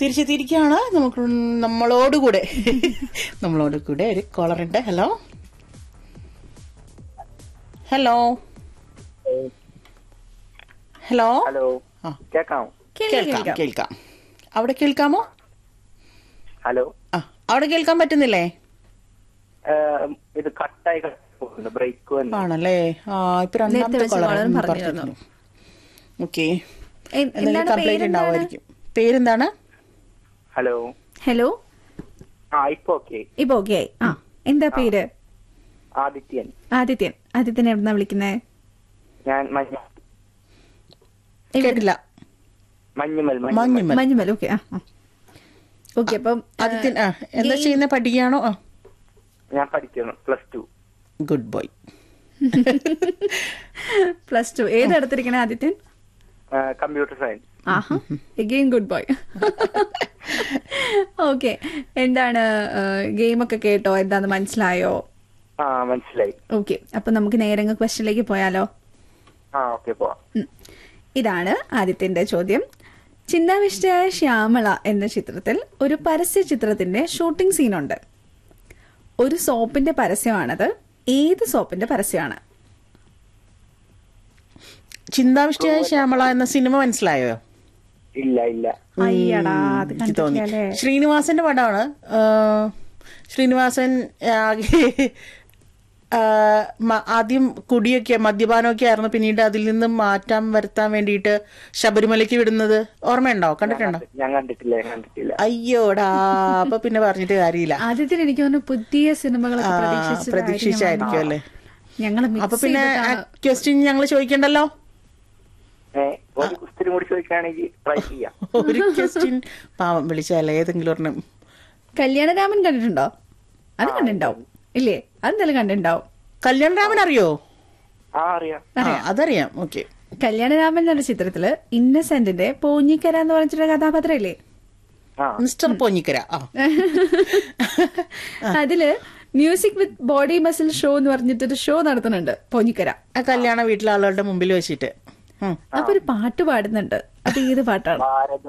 തിരിച്ചെത്തിയിരിക്കുകയാണ് നമുക്ക് നമ്മളോട് കൂടെ നമ്മളോട് കൂടെ ഒരു കോളർ ഉണ്ട് ഹലോ ഹലോ ഹലോ ഹലോ ആ കേക്കാമോ കേൾക്കാം കേൾക്കാം അവിടെ കേൾക്കാമോ ഹലോ ആ അവിടെ കേൾക്കാൻ പറ്റുന്നില്ലേ ഏഹ്, ഇത് കട്ടായി പോകുന്നു ബ്രേക്ക് വന്നു ആണല്ലേ ആ ഇപ്പൊ രണ്ടാമത്തെ വിളിച്ച കോളർ caller പറഞ്ഞിരുന്നു. ഓക്കെ എ- എന്തെങ്കിലും എന്താണ് കംപ്ലൈന്റ് പേരെന്താണ് ഉണ്ടാവുമായിരിക്കും പേരെന്താണ് ഹലോ ഹലോ ആ ഇപ്പൊ ഓക്കെ ഇപ്പൊ ഓക്കെ ആയി ആ എന്താ പേര് ആദിത്യൻ ആദിത്യൻ ആദിത്യൻ എവിടുന്നാ വിളിക്കുന്നത് ഞാൻ മഞ്ഞ കേട്ടില്ല മഞ്ഞുമൽ മഞ്ഞുമൽ. മഞ്ഞുമൽ മഞ്ഞുമൽ ഓക്കെ ആ ഓക്കെ അപ്പം ആദിത്യൻ ആ എന്താ ചെയ്യുന്ന പഠിക്കുകയാണോ ആ ഞാൻ പഠിക്കുന്നു plus two good boy plus two ഏതെടുത്തിരിക്കണേ ആദിത്യൻ കമ്പ്യൂട്ടർ സയൻസ് ആഹാ എഗെയിൻ ഗുഡ് ബോയ് ഓക്കെ എന്താണ് ഗെയിമൊക്കെ കേട്ടോ എന്താന്ന് മനസ്സിലായോ ആ മനസ്സിലായി ഓക്കെ അപ്പൊ നമുക്ക് നേരെ ക്വസ്റ്റ്യനിലേക്ക് പോയാലോ ആ ഓക്കെ പോവാം ഉം. ഇതാണ് ആദ്യത്തിന്റെ ചോദ്യം ചിന്താവിഷ്ടയായ ശ്യാമള എന്ന ചിത്രത്തിൽ ഒരു പരസ്യ ചിത്രത്തിന്റെ ഷൂട്ടിംഗ് സീനുണ്ട് ഒരു സോപ്പിന്റെ പരസ്യമാണത് ഏത് സോപ്പിന്റെ പരസ്യമാണ് ചിന്താവിഷ്ടയായ ശ്യാമള എന്ന സിനിമ മനസ്സിലായോ ഇല്ല ഇല്ല അയ്യടാ അത് എനിക്ക് തോന്നി കണ്ടിട്ടില്ലേ ശ്രീനിവാസന്റെ പടമാണ് ആ, ശ്രീനിവാസൻ ആകെ ആ, മ- ആദ്യം കുടിയൊക്കെ മദ്യപാനമൊക്കെ ആയിരുന്നു പിന്നീട് അതിൽ നിന്ന് മാറ്റം വരുത്താൻ വേണ്ടിയിട്ട് ശബരിമലയ്ക്ക് വിടുന്നത് ഓർമ്മയുണ്ടോ കണ്ടിട്ടുണ്ടോ ഞാൻ കണ്ടിട്ടില്ല ഞാൻ കണ്ടിട്ടില്ല അയ്യോടാ അപ്പൊ പിന്നെ പറഞ്ഞിട്ട് കാര്യമില്ല ആദ്യത്തിന് എനിക്ക് തോന്നുന്നു പുതിയ സിനിമകളൊക്കെ ആ, പ്രതീക്ഷിച്ചതായിരിക്കും പ്രതീക്ഷിച്ചായിരിക്കും അല്ലേ ഞങ്ങൾ അപ്പൊ പിന്നെ ക്വസ്റ്റ്യൻ ഞങ്ങൾ ചോദിക്കണ്ടല്ലോ ഏ ഒരു കുസ്തിരി കൂടി ചോദിക്കുകയാണെങ്കിൽ ട്രൈ ചെയ്യാം ഒരു ക്വസ്റ്റ്യൻ പാവം വിളിച്ചാലേ ഏതെങ്കിലും ഒരെണ്ണം കല്യാണരാമൻ കണ്ടിട്ടുണ്ടോ അത് കണ്ടിണ്ടാവും ഇല്ലേ അതെന്തായാലും കണ്ടിണ്ടാവും കല്യാണരാമൻ അറിയോ ആ അറിയാം ആ അതറിയാം ഓക്കെ കല്യാണരാമൻ എന്ന ചിത്രത്തില് ഇന്നസെന്റിന്റെ പോഞ്ഞിക്കര എന്ന് പറഞ്ഞിട്ടൊരു കഥാപാത്രം ഇല്ലേ ആ മിസ്റ്റർ പോഞ്ഞിക്കര ആ അതില് music with body muscle show എന്ന് പറഞ്ഞിട്ടൊരു ഷോ നടത്തുന്നുണ്ട് പോഞ്ഞിക്കര ആ കല്യാണ വീട്ടിലെ ആളുകളുടെ മുമ്പിൽ വെച്ചിട്ട് ഉം. അപ്പൊ ഒരു പാട്ട് പാടുന്നുണ്ട് അത് ഏത് പാട്ടാണ് ഭാരത